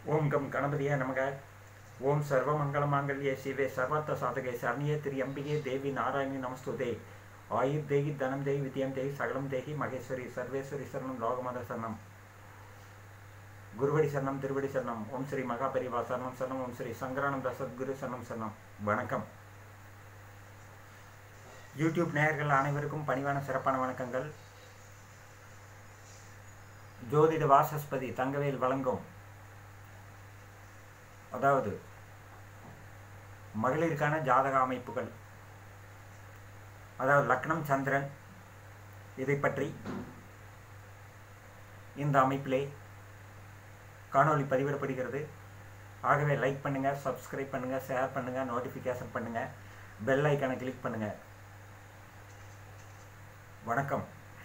ஓம் come கணபதியே நமக ஓம் சர்வமங்கல மாங்கல்யே சிவே சர்வத்த சாதகே சரணியே திரு அம்பிகே தேவி நாராயணி நமஸ்துதே ஆயுர் தேகி தனம் தேகி வித்யம் தேகி சகலம் தேகி மகேஸ்வரி சர்வேஸ்வரி சரணம் லோகமத சரணம் குருவடி சரணம் திருவடி சரணம் ஓம் ஸ்ரீ மகாபரிவா சரணம் சரணம் ஓம் ஸ்ரீ சங்கரானந்த சத்குரு சரணம் சரணம் வணக்கம் யூடியூப் நேயர்கள் அனைவருக்கும் பணிவான சிறப்பான வணக்கங்கள் ஜோதிட வாசஸ்பதி தங்கவேல் வழங்கும் அதாவது மகளிருக்கான ஜாதக அமைப்புகள் அதாவது லக்னம் சந்திரன் இதை பற்றி இந்த அமைப்பிலே காணொளி பதிவிடப்படுகிறது ஆகவே லைக் பண்ணுங்கள் சப்ஸ்கிரைப் பண்ணுங்கள் ஷேர் பண்ணுங்கள் நோட்டிஃபிகேஷன் பண்ணுங்கள் பெல் ஐக்கானை கிளிக் பண்ணுங்கள் வணக்கம்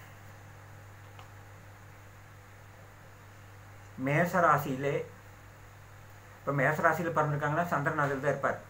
மேச ராசியிலே இப்போ மேச ராசியில் பிறந்திருக்காங்கன்னா சந்திரன் அதில் தான் இருப்பார்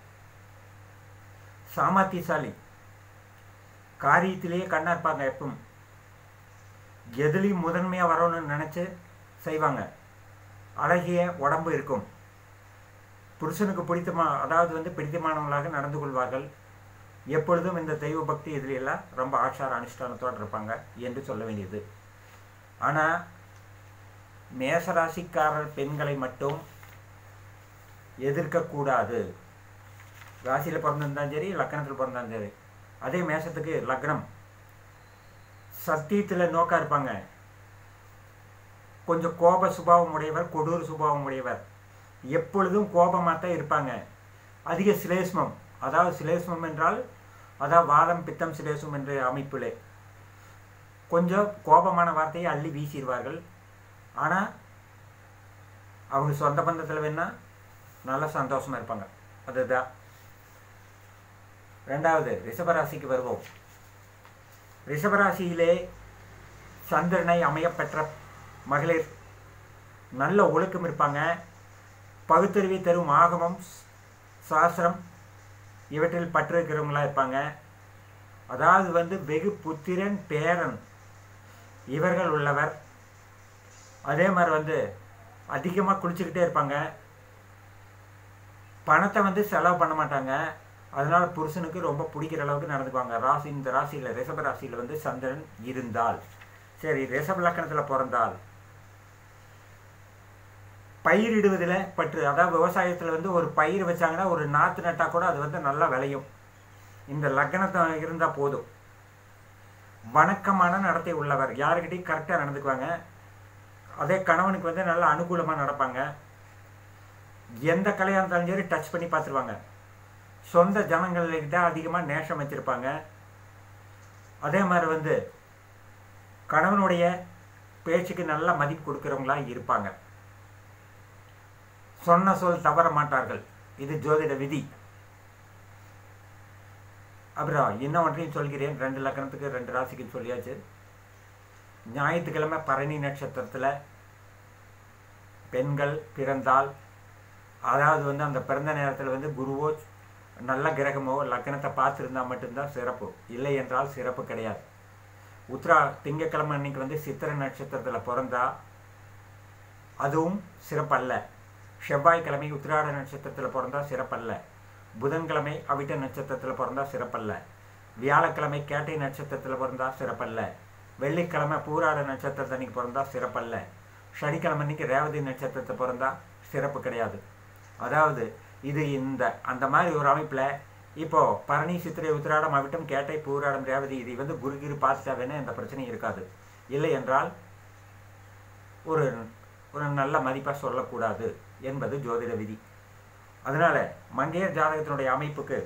சாமர்த்தியசாலி காரியத்திலேயே கண்ணா இருப்பாங்க எப்பவும் எதுலேயும் முதன்மையாக வரணும்னு நினச்சி செய்வாங்க அழகிய உடம்பு இருக்கும் புருஷனுக்கு பிடித்தமா அதாவது வந்து பிடித்தமானவங்களாக நடந்து கொள்வார்கள் எப்பொழுதும் இந்த தெய்வ பக்தி இதிலெல்லாம் ரொம்ப ஆச்சார அனுஷ்டானத்தோடு இருப்பாங்க என்று சொல்ல வேண்டியது ஆனால் மேசராசிக்காரர் பெண்களை மட்டும் எதிர்க்கக்கூடாது ராசியில் பிறந்திருந்தாலும் சரி லக்கணத்தில் பிறந்தாலும் சரி அதே மேசத்துக்கு லக்னம் சத்தியத்தில் நோக்கா இருப்பாங்க கொஞ்சம் கோப சுபாவம் உடையவர் கொடூர சுபாவம் உடையவர் எப்பொழுதும் கோபமாக தான் இருப்பாங்க அதிக சிலேஸ்மம் அதாவது சிலேஸ்மம் என்றால் அதாவது வாதம் பித்தம் சிலேசம் என்ற அமைப்பிலே கொஞ்சம் கோபமான வார்த்தையை அள்ளி வீசிடுவார்கள் ஆனால் அவங்க சொந்த பந்தத்தில் வேணால் நல்ல சந்தோஷமாக இருப்பாங்க அதுதான் ரெண்டாவது ரிஷபராசிக்கு வருவோம் ரிஷபராசியிலே சந்திரனை அமையப்பெற்ற மகளிர் நல்ல ஒழுக்கம் இருப்பாங்க பகுத்தறிவை தரும் ஆகமம் சாஸ்திரம் இவற்றில் பற்று இருக்கிறவங்களா இருப்பாங்க அதாவது வந்து வெகு புத்திரன் பேரன் இவர்கள் உள்ளவர் அதே மாதிரி வந்து அதிகமாக குளிச்சுக்கிட்டே இருப்பாங்க பணத்தை வந்து செலவு பண்ண மாட்டாங்க அதனால் புருஷனுக்கு ரொம்ப பிடிக்கிற அளவுக்கு நடந்துக்குவாங்க ராசி இந்த ராசியில் ரிஷப ராசியில் வந்து சந்திரன் இருந்தால் சரி ரிஷப லக்கணத்தில் பிறந்தால் பயிரிடுவதில் பற்று அதாவது விவசாயத்தில் வந்து ஒரு பயிர் வச்சாங்கன்னா ஒரு நாற்று நட்டால் கூட அது வந்து நல்லா விளையும் இந்த லக்கணத்தை இருந்தால் போதும் வணக்கமான நடத்தை உள்ளவர் யாருக்கிட்டையும் கரெக்டாக நடந்துக்குவாங்க அதே கணவனுக்கு வந்து நல்லா அனுகூலமாக நடப்பாங்க எந்த கலையாக இருந்தாலும் சரி டச் பண்ணி பார்த்துருவாங்க சொந்த ஜனங்கள்கிட்ட அதிகமாக நேஷம் வச்சுருப்பாங்க அதே மாதிரி வந்து கணவனுடைய பேச்சுக்கு நல்ல மதிப்பு கொடுக்குறவங்களா இருப்பாங்க சொன்ன சொல் தவற மாட்டார்கள் இது ஜோதிட விதி அப்புறம் இன்னும் ஒன்றையும் சொல்கிறேன் ரெண்டு லக்கணத்துக்கு ரெண்டு ராசிக்கு சொல்லியாச்சு ஞாயிற்றுக்கிழமை பரணி நட்சத்திரத்தில் பெண்கள் பிறந்தால் அதாவது வந்து அந்த பிறந்த நேரத்தில் வந்து குருவோ நல்ல கிரகமோ லக்கணத்தை பார்த்துருந்தா மட்டும்தான் சிறப்பு இல்லை என்றால் சிறப்பு கிடையாது உத்ரா திங்கக்கிழமை அன்னைக்கு வந்து சித்திரை நட்சத்திரத்தில் பிறந்தா அதுவும் சிறப்பல்ல செவ்வாய்க்கிழமை உத்திராட நட்சத்திரத்தில் பிறந்தா சிறப்பல்ல புதன்கிழமை அவிட்ட நட்சத்திரத்தில் பிறந்தா சிறப்பல்ல வியாழக்கிழமை கேட்டை நட்சத்திரத்தில் பிறந்தா சிறப்பல்ல வெள்ளிக்கிழமை பூராட நட்சத்திரத்தை அன்னைக்கு பிறந்தா சிறப்பல்ல சனிக்கிழமை அன்னைக்கு ரேவதி நட்சத்திரத்தை பிறந்தா சிறப்பு கிடையாது அதாவது இது இந்த அந்த மாதிரி ஒரு அமைப்பில் இப்போது பரணி சித்திரை உத்திராடம் அவிட்டம் கேட்டை பூராடம் ரேவதி இது வந்து குருகிரு பார்த்துட்டாவேன்னு எந்த பிரச்சனையும் இருக்காது இல்லை என்றால் ஒரு ஒரு நல்ல மதிப்பாக சொல்லக்கூடாது என்பது ஜோதிட விதி அதனால் மங்கையர் ஜாதகத்தினுடைய அமைப்புக்கு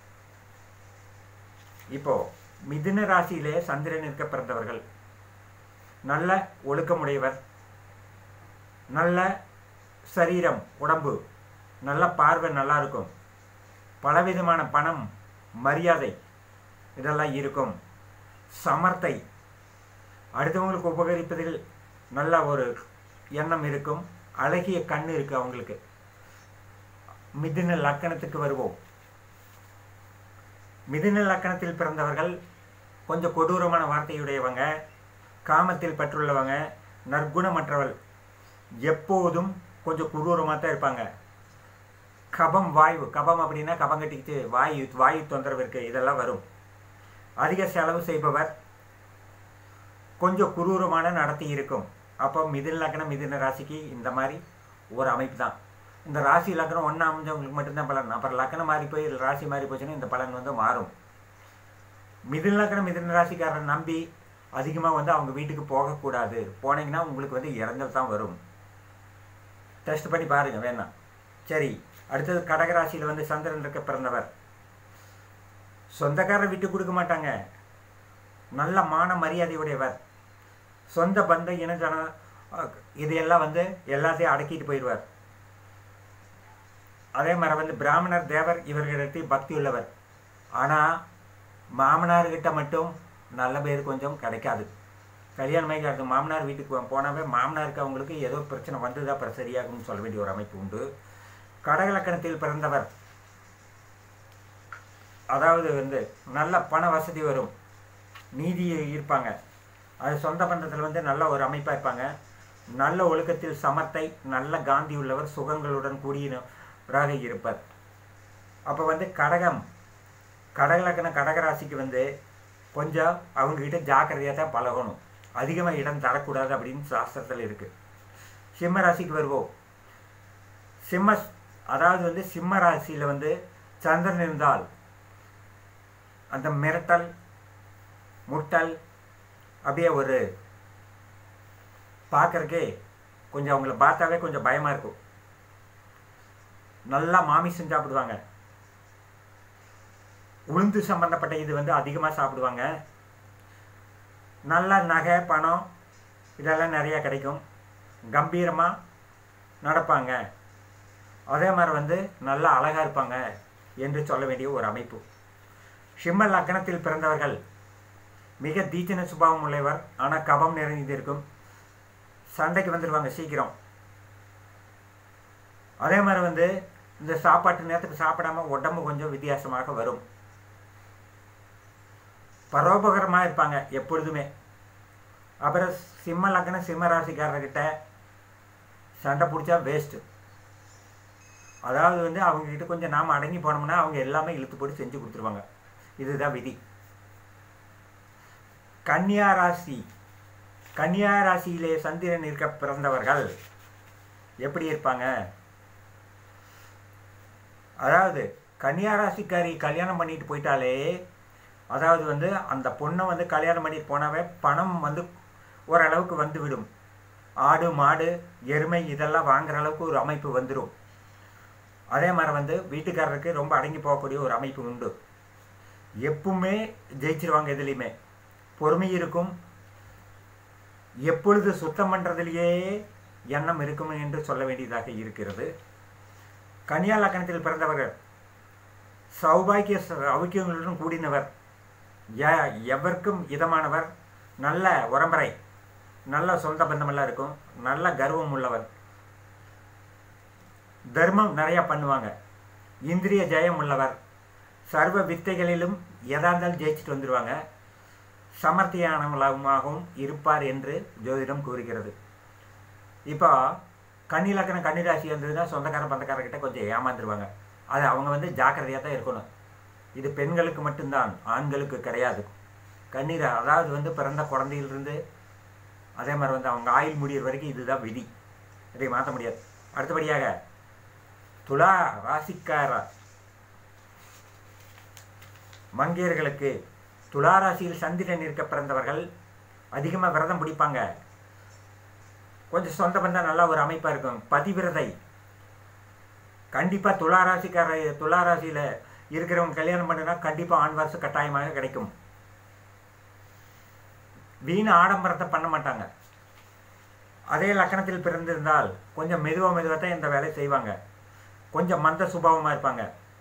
இப்போ மிதுன ராசியிலே சந்திரன் இருக்க பிறந்தவர்கள் நல்ல ஒழுக்கமுடையவர் நல்ல சரீரம் உடம்பு நல்ல பார்வை நல்லா இருக்கும் பலவிதமான பணம் மரியாதை இதெல்லாம் இருக்கும் சமர்த்தை அடுத்தவங்களுக்கு உபகரிப்பதில் நல்ல ஒரு எண்ணம் இருக்கும் அழகிய கண் இருக்கு அவங்களுக்கு மிதுன லக்கணத்துக்கு வருவோம் மிதுன லக்கணத்தில் பிறந்தவர்கள் கொஞ்சம் கொடூரமான வார்த்தையுடையவங்க காமத்தில் பற்றுள்ளவங்க நற்குணமற்றவள் எப்போதும் கொஞ்சம் குரூரமாக தான் இருப்பாங்க கபம் வாயு கபம் அப்படின்னா கபம் கட்டிக்கிட்டு வாயு வாயு தொந்தரவு இருக்குது இதெல்லாம் வரும் அதிக செலவு செய்பவர் கொஞ்சம் குரூரமான நடத்தி இருக்கும் அப்போ மிதுன லக்னம் மிதுன ராசிக்கு இந்த மாதிரி ஒரு அமைப்பு தான் இந்த ராசி லக்னம் ஒன்றா அமைஞ்சவங்களுக்கு மட்டும்தான் பலன் அப்புறம் லக்னம் மாறி போய் ராசி மாறி போச்சுன்னா இந்த பலன் வந்து மாறும் மிதுன லக்னம் மிதுன ராசிக்காரரை நம்பி அதிகமாக வந்து அவங்க வீட்டுக்கு போகக்கூடாது போனீங்கன்னா உங்களுக்கு வந்து இறந்தல் தான் வரும் டெஸ்ட் பண்ணி பாருங்கள் வேணாம் சரி அடுத்தது கடகராசியில் வந்து சந்திரன் இருக்க பிறந்தவர் சொந்தக்காரரை விட்டு கொடுக்க மாட்டாங்க நல்ல மான மரியாதையுடையவர் சொந்த பந்த இனஜன இதையெல்லாம் வந்து எல்லாத்தையும் அடக்கிட்டு போயிடுவார் அதே மாதிரி வந்து பிராமணர் தேவர் இவர்களிடத்தில் பக்தி உள்ளவர் ஆனால் மாமனார்கிட்ட மட்டும் நல்ல பேர் கொஞ்சம் கிடைக்காது கல்யாணமாகி அடுத்து மாமனார் வீட்டுக்கு போனாவே மாமனாருக்கு அவங்களுக்கு ஏதோ பிரச்சனை வந்ததா அப்புறம் சரியாகும்னு சொல்ல வேண்டிய ஒரு அமைப்பு உண்டு கடகலக்கணத்தில் பிறந்தவர் அதாவது வந்து நல்ல பண வசதி வரும் நீதி இருப்பாங்க அது சொந்த பந்தத்தில் வந்து நல்ல ஒரு அமைப்பாக இருப்பாங்க நல்ல ஒழுக்கத்தில் சமத்தை நல்ல காந்தி உள்ளவர் சுகங்களுடன் கூடியவராக இருப்பார் அப்போ வந்து கடகம் கடகலக்கண கடகராசிக்கு வந்து கொஞ்சம் அவங்கக்கிட்ட ஜாக்கிரதையாக தான் பழகணும் அதிகமாக இடம் தரக்கூடாது அப்படின்னு சாஸ்திரத்தில் இருக்குது சிம்ம ராசிக்கு வருவோம் சிம்ம அதாவது வந்து சிம்ம ராசியில் வந்து சந்திரன் இருந்தால் அந்த மிரட்டல் முட்டல் அப்படியே ஒரு பார்க்கறக்கே கொஞ்சம் அவங்கள பார்த்தாவே கொஞ்சம் பயமாக இருக்கும் நல்லா மாமிசம் சாப்பிடுவாங்க உளுந்து சம்மந்தப்பட்ட இது வந்து அதிகமாக சாப்பிடுவாங்க நல்ல நகை பணம் இதெல்லாம் நிறையா கிடைக்கும் கம்பீரமாக நடப்பாங்க அதே மாதிரி வந்து நல்லா அழகாக இருப்பாங்க என்று சொல்ல வேண்டிய ஒரு அமைப்பு சிம்ம லக்னத்தில் பிறந்தவர்கள் மிக தீச்சன சுபாவம் உள்ளவர் ஆனால் கபம் நிறைந்திருக்கும் சண்டைக்கு வந்துடுவாங்க சீக்கிரம் அதே மாதிரி வந்து இந்த சாப்பாட்டு நேரத்துக்கு சாப்பிடாம உடம்பு கொஞ்சம் வித்தியாசமாக வரும் பரோபகரமாக இருப்பாங்க எப்பொழுதுமே அப்புறம் சிம்ம லக்ன சிம்ம ராசிக்காரர்கிட்ட சண்டை பிடிச்சா வேஸ்ட்டு அதாவது வந்து அவங்கக்கிட்ட கொஞ்சம் நாம் அடங்கி போனோம்னா அவங்க எல்லாமே இழுத்து போட்டு செஞ்சு கொடுத்துருவாங்க இதுதான் விதி கன்னியா ராசி கன்னியா ராசியிலே சந்திரன் இருக்க பிறந்தவர்கள் எப்படி இருப்பாங்க அதாவது கன்னியா ராசிக்காரி கல்யாணம் பண்ணிட்டு போயிட்டாலே அதாவது வந்து அந்த பொண்ணை வந்து கல்யாணம் பண்ணிட்டு போனாவே பணம் வந்து ஓரளவுக்கு வந்து விடும் ஆடு மாடு எருமை இதெல்லாம் வாங்குற அளவுக்கு ஒரு அமைப்பு வந்துடும் அதே மாதிரி வந்து வீட்டுக்காரருக்கு ரொம்ப அடங்கி போகக்கூடிய ஒரு அமைப்பு உண்டு எப்பவுமே ஜெயிச்சிருவாங்க எதுலேயுமே பொறுமை இருக்கும் எப்பொழுது சுத்தம் பண்ணுறதுலேயே எண்ணம் இருக்கும் என்று சொல்ல வேண்டியதாக இருக்கிறது கன்னியா லக்கணத்தில் பிறந்தவர்கள் சௌபாக்கிய சௌக்கியங்களுடன் கூடினவர் எவருக்கும் இதமானவர் நல்ல உரம்பரை நல்ல சொந்த பந்தமெல்லாம் இருக்கும் நல்ல கர்வம் உள்ளவர் தர்மம் நிறையா பண்ணுவாங்க இந்திரிய ஜெயம் உள்ளவர் சர்வ வித்தைகளிலும் எதா இருந்தாலும் ஜெயிச்சுட்டு வந்துடுவாங்க சமர்த்தியானவளாகவும் இருப்பார் என்று ஜோதிடம் கூறுகிறது இப்போ கன்னி லக்கணம் கன்னிராசி இருந்ததுன்னா சொந்தக்கார பந்தக்காரர்கிட்ட கொஞ்சம் ஏமாந்துருவாங்க அது அவங்க வந்து ஜாக்கிரதையாக தான் இருக்கணும் இது பெண்களுக்கு மட்டும்தான் ஆண்களுக்கு கிடையாது கண்ணீர் அதாவது வந்து பிறந்த குழந்தையிலிருந்து அதே மாதிரி வந்து அவங்க ஆயுள் முடியிற வரைக்கும் இதுதான் விதி இதை மாற்ற முடியாது அடுத்தபடியாக துலா ராசிக்கார மங்கையர்களுக்கு துலா ராசியில் சந்திரன் இருக்க பிறந்தவர்கள் அதிகமாக விரதம் பிடிப்பாங்க கொஞ்சம் சொந்த பந்தம் நல்லா ஒரு அமைப்பாக இருக்கும் பதிவிரதை கண்டிப்பாக துலா ராசிக்கார துலா ராசியில் இருக்கிறவங்க கல்யாணம் பண்ணுனா கண்டிப்பாக ஆண் வாரிசு கட்டாயமாக கிடைக்கும் வீண் ஆடம்பரத்தை பண்ண மாட்டாங்க அதே லக்கணத்தில் பிறந்திருந்தால் கொஞ்சம் மெதுவாக மெதுவாக தான் இந்த வேலையை செய்வாங்க கொஞ்சம் மந்த சுபாவமாக இருப்பாங்க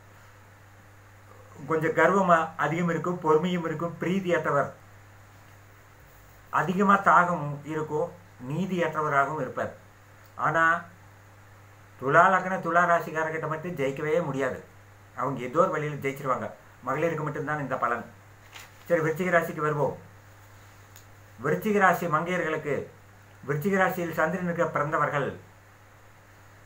கொஞ்சம் கர்வமாக அதிகம் இருக்கும் பொறுமையும் இருக்கும் பிரீதியற்றவர் அதிகமாக தாகம் இருக்கும் நீதியற்றவராகவும் இருப்பார் ஆனால் துலா லக்கண துலா ராசிக்காரர்கிட்ட மட்டும் ஜெயிக்கவே முடியாது அவங்க ஏதோ ஒரு வழியில் ஜெயிச்சிருவாங்க மகளிருக்கு மட்டும்தான் இந்த பலன் சரி விருச்சிக ராசிக்கு வருவோம் விருச்சிக ராசி மங்கையர்களுக்கு விருச்சிக ராசியில் சந்திரனுக்கு பிறந்தவர்கள்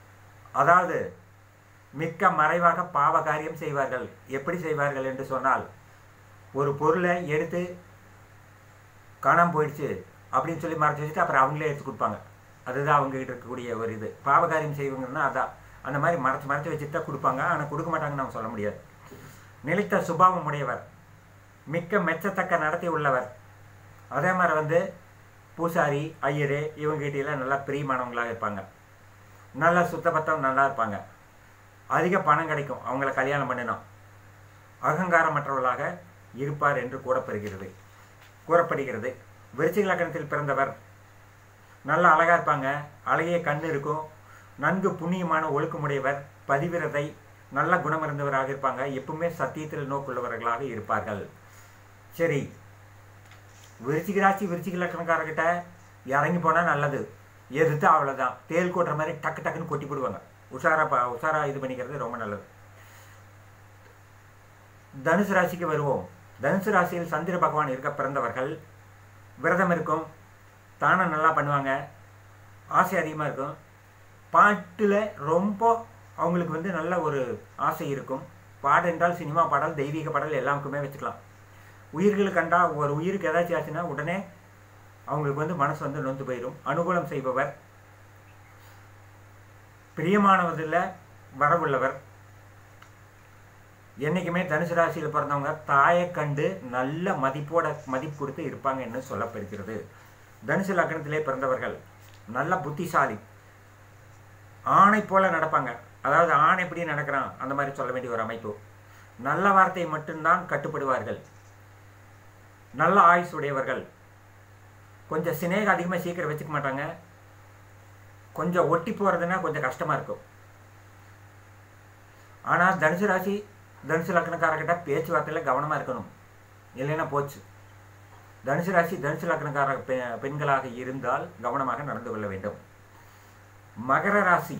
அதாவது மிக்க மறைவாக பாவ காரியம் செய்வார்கள் எப்படி செய்வார்கள் என்று சொன்னால் ஒரு பொருளை எடுத்து காணாமல் போயிடுச்சு அப்படின்னு சொல்லி மறைச்சி வச்சுட்டு அப்புறம் அவங்களே எடுத்து கொடுப்பாங்க அதுதான் அவங்ககிட்ட இருக்கக்கூடிய ஒரு இது பாவகாரியம் செய்வாங்கன்னா அதான் அந்த மாதிரி மறைச்சு மறைச்சு வச்சுட்டு தான் கொடுப்பாங்க ஆனால் கொடுக்க மாட்டாங்கன்னு நம்ம சொல்ல முடியாது நிலைத்த சுபாவம் உடையவர் மிக்க மெச்சத்தக்க நடத்தி உள்ளவர் அதே மாதிரி வந்து பூசாரி ஐயரு இவங்ககிட்டலாம் நல்லா பிரியமானவங்களாக இருப்பாங்க நல்லா சுத்தபத்தம் நல்லா இருப்பாங்க அதிக பணம் கிடைக்கும் அவங்கள கல்யாணம் பண்ணினோம் அகங்காரமற்றவர்களாக இருப்பார் என்று கூறப்படுகிறது கூறப்படுகிறது விருச்சிக லக்கணத்தில் பிறந்தவர் நல்ல அழகாக இருப்பாங்க அழகிய கண் இருக்கும் நன்கு புண்ணியமான ஒழுக்கமுடையவர் பதிவிரதை நல்ல குணம் இருந்தவராக இருப்பாங்க எப்பவுமே சத்தியத்தில் நோக்குள்ளவர்களாக இருப்பார்கள் சரி விருச்சிக ராசி விருச்சிக லக்கணக்காரர்கிட்ட இறங்கி போனால் நல்லது எதிர்த்து அவ்வளோதான் தேல் கொட்டுற மாதிரி டக்கு டக்குன்னு கொட்டி போடுவாங்க உஷாரா பா உஷாரா இது பண்ணிக்கிறது ரொம்ப நல்லது தனுசு ராசிக்கு வருவோம் தனுசு ராசியில் சந்திர பகவான் இருக்க பிறந்தவர்கள் விரதம் இருக்கும் தானம் நல்லா பண்ணுவாங்க ஆசை அதிகமாக இருக்கும் பாட்டில் ரொம்ப அவங்களுக்கு வந்து நல்ல ஒரு ஆசை இருக்கும் பாடு என்றால் சினிமா பாடல் தெய்வீக பாடல் எல்லாருக்குமே வச்சுக்கலாம் உயிர்கள் கண்டா ஒரு உயிருக்கு ஏதாச்சும் ஆச்சுன்னா உடனே அவங்களுக்கு வந்து மனசு வந்து நொந்து போயிடும் அனுகூலம் செய்பவர் பிரியமானவதில் வரவுள்ளவர் என்றைக்குமே தனுசு ராசியில் பிறந்தவங்க தாயை கண்டு நல்ல மதிப்போட மதிப்பு கொடுத்து இருப்பாங்கன்னு சொல்லப்படுகிறது தனுசு லக்னத்திலே பிறந்தவர்கள் நல்ல புத்திசாலி ஆணை போல நடப்பாங்க அதாவது ஆண் எப்படி நடக்கிறான் அந்த மாதிரி சொல்ல வேண்டிய ஒரு அமைப்பு நல்ல வார்த்தை மட்டும்தான் கட்டுப்படுவார்கள் நல்ல ஆயுஸ் உடையவர்கள் கொஞ்சம் சினேகம் அதிகமாக சீக்கிரம் வச்சுக்க மாட்டாங்க கொஞ்சம் ஒட்டி போகிறதுனா கொஞ்சம் கஷ்டமாக இருக்கும் ஆனால் தனுசு ராசி தனுசு லக்னக்காரர்கிட்ட பேச்சுவார்த்தையில் கவனமாக இருக்கணும் இல்லைன்னா போச்சு தனுசு ராசி தனுசு லக்னக்கார பெ பெண்களாக இருந்தால் கவனமாக நடந்து கொள்ள வேண்டும் மகர ராசி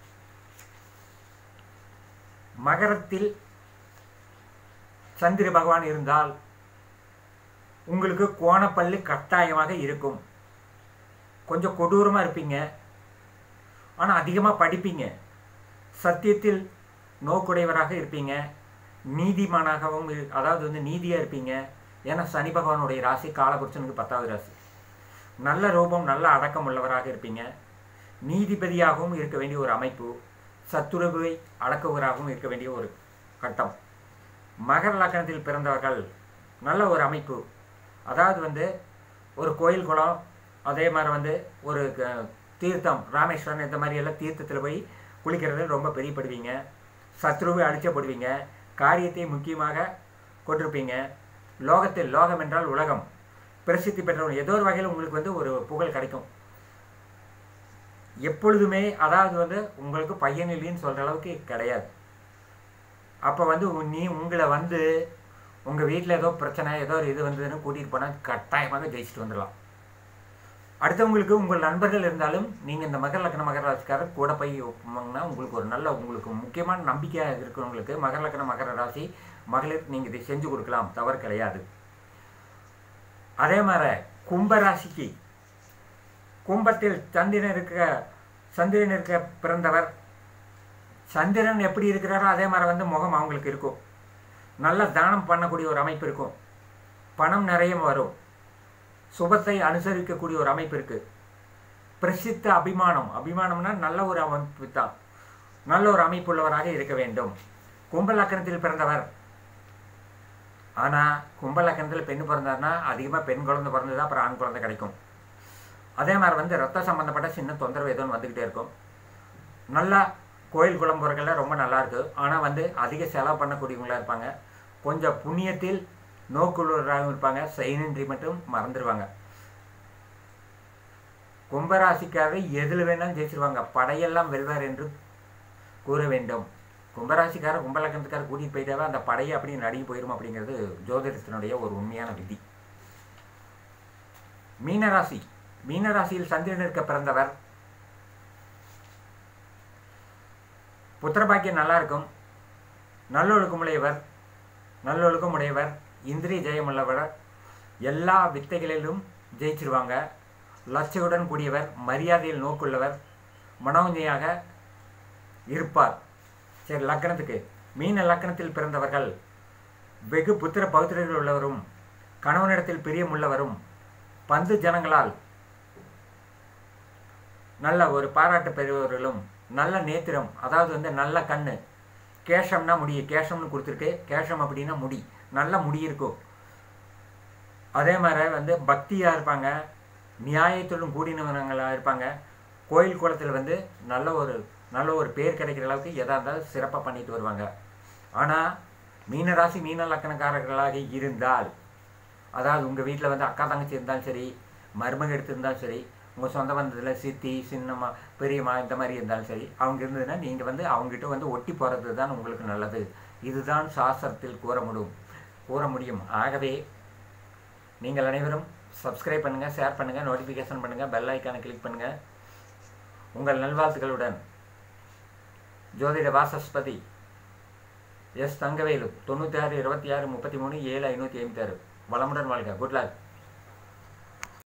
மகரத்தில் சந்திர பகவான் இருந்தால் உங்களுக்கு கோணப்பல்லு கட்டாயமாக இருக்கும் கொஞ்சம் கொடூரமாக இருப்பீங்க ஆனால் அதிகமாக படிப்பீங்க சத்தியத்தில் நோக்குடையவராக இருப்பீங்க நீதிமானாகவும் இரு- அதாவது வந்து நீதியாக இருப்பீங்க ஏன்னா சனி பகவானுடைய ராசி காலபுருஷனுக்கு பத்தாவது ராசி நல்ல ரூபம் நல்ல அடக்கம் உள்ளவராக இருப்பீங்க நீதிபதியாகவும் இருக்க வேண்டிய ஒரு அமைப்பு சத்துருவை அடக்குவராகவும் இருக்க வேண்டிய ஒரு கட்டம் மகர லக்னத்தில் பிறந்தவர்கள் நல்ல ஒரு அமைப்பு அதாவது வந்து ஒரு கோயில் குளம் அதே மாதிரி வந்து ஒரு க- தீர்த்தம் ராமேஸ்வரன் இந்த மாதிரி எல்லாம் தீர்த்தத்தில் போய் குளிக்கிறது ரொம்ப பெரியப்படுவீங்க சத்ருவை அழிச்சப்படுவீங்க காரியத்தை முக்கியமாக கொண்டிருப்பீங்க லோகத்தில் லோகம் என்றால் உலகம் பிரசித்தி பெற்றவங்க ஏதோ ஒரு வகையில் உங்களுக்கு வந்து ஒரு புகழ் கிடைக்கும் எப்பொழுதுமே அதாவது வந்து உங்களுக்கு பையன் இல்லைன்னு சொல்கிற அளவுக்கு கிடையாது அப்போ வந்து உ- நீ உங்களை வந்து உங்கள் வீட்டில் ஏதோ பிரச்சனை ஏதோ ஒரு இது வந்ததுன்னு கூட்டிகிட்டு போனால் கட்டாயமாக ஜெயிச்சுட்டு வந்துடலாம் அடுத்தவங்களுக்கு உங்கள் நண்பர்கள் இருந்தாலும் நீங்கள் இந்த மகர லக்ன மகர ராசிக்காரர் கூட போய் ஒப்புமாங்கன்னா உங்களுக்கு ஒரு நல்ல உங்களுக்கு முக்கியமான நம்பிக்கையாக இருக்கிறவங்களுக்கு மகர லக்ன மகர ராசி மகளிர் நீங்கள் இதை செஞ்சு கொடுக்கலாம் தவறு கிடையாது அதே மாதிரி கும்ப ராசிக்கு கும்பத்தில் சந்திரன் இருக்க சந்திரன் இருக்க பிறந்தவர் சந்திரன் எப்படி இருக்கிறாரோ அதே மாதிரி வந்து முகம் அவங்களுக்கு இருக்கும் நல்ல தானம் பண்ணக்கூடிய ஒரு அமைப்பு இருக்கும் பணம் நிறைய வரும் சுபத்தை அனுசரிக்கக்கூடிய ஒரு அமைப்பு இருக்கு பிரசித்த அபிமானம் அபிமானம்னா நல்ல ஒரு அமைப்பு தான் நல்ல ஒரு அமைப்புள்ளவராக இருக்க வேண்டும் கும்ப லக்கணத்தில் பிறந்தவர் ஆனால் கும்ப லக்கணத்தில் பெண் பிறந்தார்னா அதிகமாக பெண் குழந்தை பிறந்ததா அப்புறம் ஆண் குழந்தை கிடைக்கும் அதே மாதிரி வந்து ரத்த சம்பந்தப்பட்ட சின்ன தொந்தரவு ஏதோ வந்துக்கிட்டே இருக்கும் நல்லா கோயில் குளம்புறங்கள்லாம் ரொம்ப நல்லா இருக்கு ஆனால் வந்து அதிக செலவு பண்ணக்கூடியவங்களா இருப்பாங்க கொஞ்சம் புண்ணியத்தில் நோக்குள்ளவராகவும் இருப்பாங்க செய்நின்றி மட்டும் மறந்துடுவாங்க கும்பராசிக்காரர் எதில் வேணாலும் ஜெயிச்சிருவாங்க படையெல்லாம் வெல்வார் என்று கூற வேண்டும் கும்பராசிக்காரர் கும்பலக்கணத்துக்காரர் கூட்டிகிட்டு போயிட்டாவே அந்த படையை அப்படியே நடுங்கி போயிடும் அப்படிங்கிறது ஜோதிடத்தினுடைய ஒரு உண்மையான விதி மீனராசி மீனராசியில் சந்திரன் இருக்க பிறந்தவர் புத்திரபாக்கியம் நல்லா இருக்கும் நல்லொழுக்கம் உடையவர் நல்லொழுக்கம் உடையவர் இந்திரிய ஜெயம் உள்ளவர் எல்லா வித்தைகளிலும் ஜெயிச்சிருவாங்க லட்சியுடன் கூடியவர் மரியாதையில் நோக்குள்ளவர் மனோஞ்சியாக இருப்பார் சரி லக்னத்துக்கு மீன லக்னத்தில் பிறந்தவர்கள் வெகு புத்திர பௌத்திரர்கள் உள்ளவரும் கணவனிடத்தில் பிரியமுள்ளவரும் பந்து ஜனங்களால் நல்ல ஒரு பாராட்டு பெறுபவர்களும் நல்ல நேத்திரம் அதாவது வந்து நல்ல கண்ணு கேஷம்னா முடி கேஷம்னு கொடுத்துருக்கு கேஷம் அப்படின்னா முடி நல்ல முடி இருக்கும் அதே மாதிரி வந்து பக்தியாக இருப்பாங்க நியாயத்துடன் கூடினவங்களாக இருப்பாங்க கோயில் குளத்தில் வந்து நல்ல ஒரு நல்ல ஒரு பேர் கிடைக்கிற அளவுக்கு எதாக இருந்தாலும் சிறப்பாக பண்ணிட்டு வருவாங்க ஆனால் மீனராசி மீன லக்கணக்காரர்களாக இருந்தால் அதாவது உங்கள் வீட்டில் வந்து அக்கா தங்கச்சி இருந்தாலும் சரி மருமக எடுத்திருந்தாலும் சரி உங்கள் சொந்த பந்தத்தில் சித்தி சின்னம்மா பெரியம்மா இந்த மாதிரி இருந்தாலும் சரி அவங்க இருந்ததுன்னா நீங்கள் வந்து அவங்ககிட்ட வந்து ஒட்டி போகிறது தான் உங்களுக்கு நல்லது இதுதான் சாஸ்திரத்தில் கூற முடியும் கூற முடியும் ஆகவே நீங்கள் அனைவரும் சப்ஸ்கிரைப் பண்ணுங்கள் ஷேர் பண்ணுங்கள் நோட்டிஃபிகேஷன் பண்ணுங்கள் பெல் ஐக்கானை கிளிக் பண்ணுங்கள் உங்கள் நல்வாழ்த்துக்களுடன் ஜோதிட வாசஸ்பதி எஸ் தங்கவேலு தொண்ணூற்றி ஆறு இருபத்தி ஆறு முப்பத்தி மூணு ஏழு ஐநூற்றி ஐம்பத்தாறு வளமுடன் வாழ்க குட் லக்